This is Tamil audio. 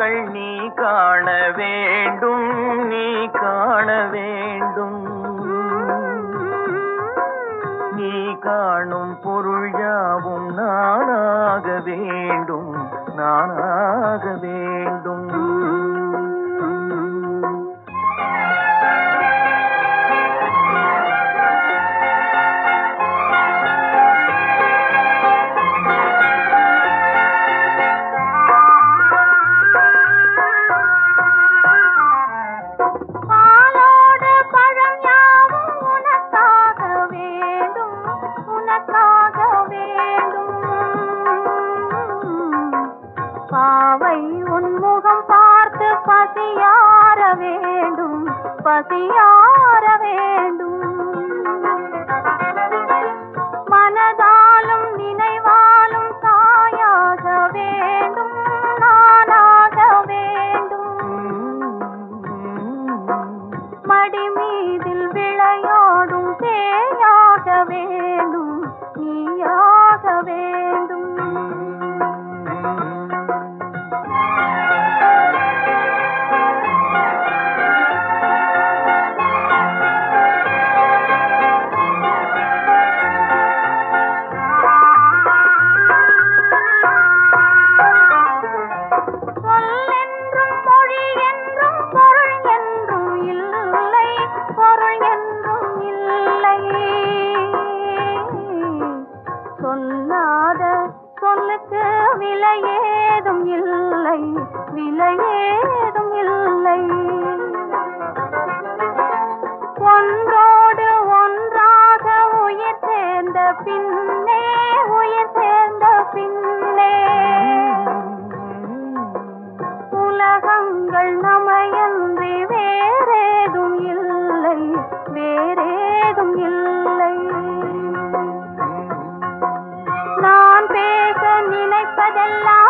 பொருள்கள் நீ காண வேண்டும் நீ காண வேண்டும் நீ காணும் பொருள் யாவும் நானாக வேண்டும் நானாக வேண்டும் பாலோடு பழம் யாவும் உனக்காக வேண்டும் உனக்காக வேண்டும் பாவை உன் முகம் பார்த்து பசியார வேண்டும் பசியார வேண்டும் மனதாலும் நினைவாலும் தாயாக வேண்டும் நானாக வேண்டும் மடி மீதில் விளையாடும் தேயாக வேண்டும் நீயாக வேண்டும் சொல்லென்றும் மொழி என்றும் பொருள் என்றும் இல்லை பொருள் என்றும் இல்லை சொல்லாத சொல்லுக்கு விலையேதும் இல்லை விலையேதும் இல்லை ஒன்றோடு ஒன்றாக உயிர் சேர்ந்த பின்னே உயிர் சேர்ந்த பின்னே உலகங்கள் நமையன்றி வேறேதும் இல்லை வேறேதும் இல்லை நான் பேச நினைப்பதெல்லாம்